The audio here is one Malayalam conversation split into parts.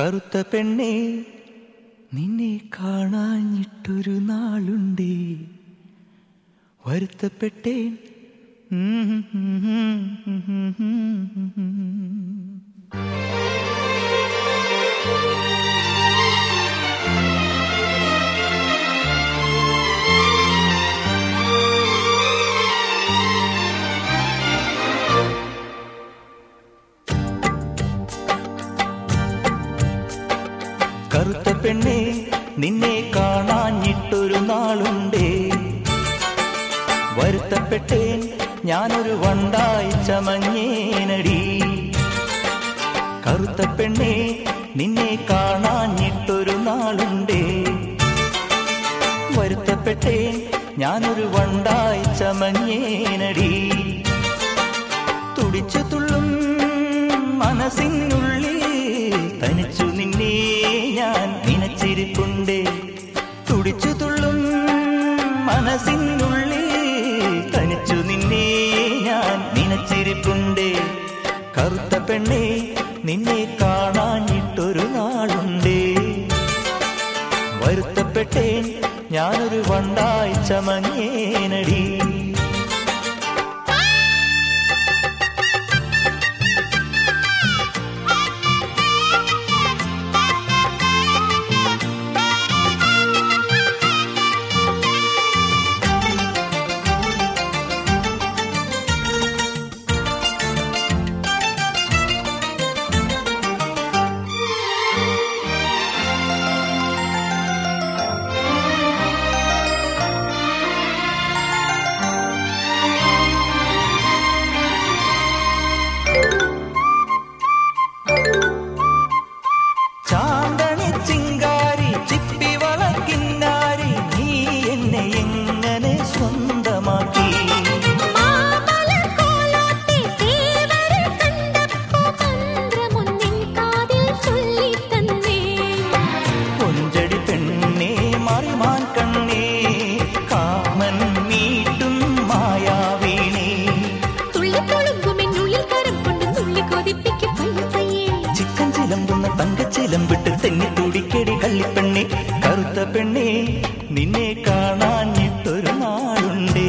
കറുത്ത പെണ്ണേ നിന്നെ കാണാഞ്ഞിട്ടൊരു നാളുണ്ടേ വരുത്തപ്പെട്ടേൻ കറുത്ത പെണ്ണേ നിന്നെ കാണാഞ്ഞിട്ടൊരു നാളുണ്ടേ വരുത്തപ്പെട്ടേൻ ഞാനൊരു വണ്ടായി ചമഞ്ഞേനടി കറുത്ത പെണ്ണേ നിന്നെ കാണാഞ്ഞിട്ടൊരു നാളുണ്ടേ വരുത്തപ്പെട്ടേൻ ഞാനൊരു വണ്ടായി ചമഞ്ഞേനടി തുടിച്ചു തുള്ളും മനസ്സിനുള്ളിൽ തനിച്ചു നിന്നെ ഞാൻ നിനച്ചിരിപ്പുണ്ടേ തുടിച്ചു തുള്ളും മനസ്സിനുള്ളിൽ തനിച്ചു നിന്നെ ഞാൻ നിനച്ചിരിപ്പുണ്ടേ കറുത്ത പെണ്ണേ നിന്നെ കാണാഞ്ഞിട്ടൊരു നാളുണ്ടേ വരുത്തപ്പെട്ടേൻ ഞാനൊരു വണ്ടായി ചമഞ്ഞേനടി ചാന്തണി ചിങ്കാരി ചിപ്പി വളക്കിന്നാരി നീ എന്നെ എങ്ങനെ സ്വന്തമാക്കി മാമലക്കോലോത്തെ തേവരെ കണ്ടപ്പോ മന്ത്രമൊന്നിൻ കാതിൽ ചൊല്ലിത്തന്നേ കൊഞ്ചടി പെണ്ണേ മറിമാൻ കണ്ണേ കാമൻ നീട്ടും മായാവീണേ തുള്ളിപ്പൊളുങ്കുമെന്നുള്ളിൽ കരം കൊണ്ട് നുള്ളി കൊതിപ്പിക്കും പയ്യെ പയ്യെ ചിക്കൻ ചിലമ്പുന്ന തങ്കച്ചിലമ്പിട്ട് തെന്നി തുടിക്കടി കള്ളിപ്പെണ്ണേ കറുത്ത പെണ്ണേ നിന്നെ കാണാഞ്ഞിട്ടൊരു നാളുണ്ടേ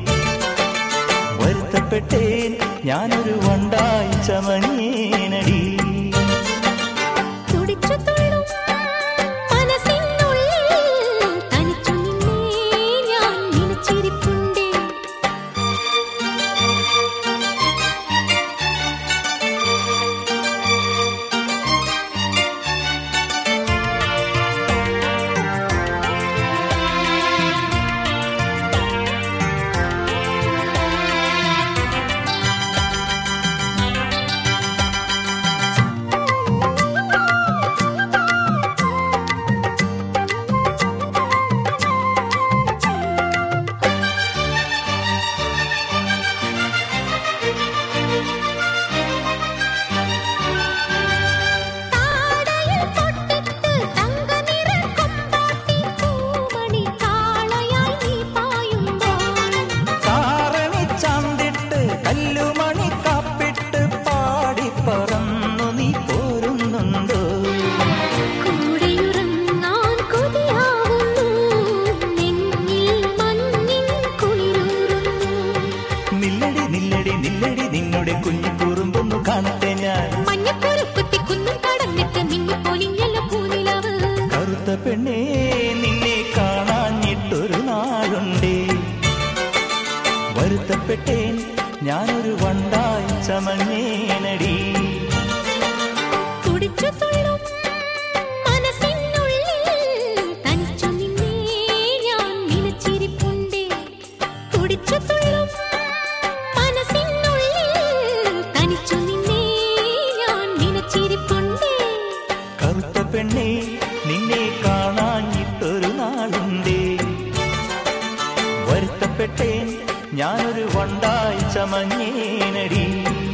വരുത്തപ്പെട്ടേൻ ഞാനൊരു വണ്ടായി ചമഞ്ഞേനടി തുടിച്ചു തുള്ളും മനസ്സിനുള്ളിൽ തനിച്ചു നിന്നേ ഞാൻ നിനച്ചിരിപ്പുണ്ടേ താടയിൽ പൊട്ടിട്ട് തങ്കനിറ കൊമ്പാട്ടി പൂമണി കാളയായി നീ പായുമ്പോൾ കാരണി ചാന്തിട്ട് കല്ലുമണി കാപ്പിട്ട് പാടി പറന്നു നീ പോരുന്നുണ്ടോ കൂടെയുറങ്ങാൻ കൊതിയാവുന്നു നെഞ്ഞിൽ മഞ്ഞിൻ കുളിരൂറുന്നു നില്ലടി നില്ലടി നില്ലടി നിന്നുടെ കുഞ്ഞു കുറുമ്പൊന്നു കാണട്ടെ ഞാൻ മഞ്ഞക്കുരുക്കുത്തി കുന്നും കടന്നിട്ട് മിന്നിപ്പൊലിഞ്ഞല്ല പൂനിലവ് കറുത്ത പെണ്ണേ നിന്നെ കാണാഞ്ഞിട്ടൊരു നാളുണ്ടേ വരുത്തപ്പെട്ടേൻ ഞാനൊരു വണ്ടായി ചമഞ്ഞേനടി തുടിച്ചു തുള്ളും മനസ്സിനുള്ളിൽ തനിച്ചു നിന്നേ ഞാൻ നിനച്ചിരിപ്പുണ്ടേ തുടിച്ചു തുള്ളും മനസ്സിനുള്ളിൽ തനിച്ചു നിന്നേ ഞാൻ നിനച്ചിരിപ്പുണ്ടേ കറുത്ത പെണ്ണേ നിന്നെ കാണാഞ്ഞിട്ടൊരു നാളുണ്ടേ വരുത്തപ്പെട്ടേൻ ഞാനൊരു വണ്ടായി ചമഞ്ഞേനടി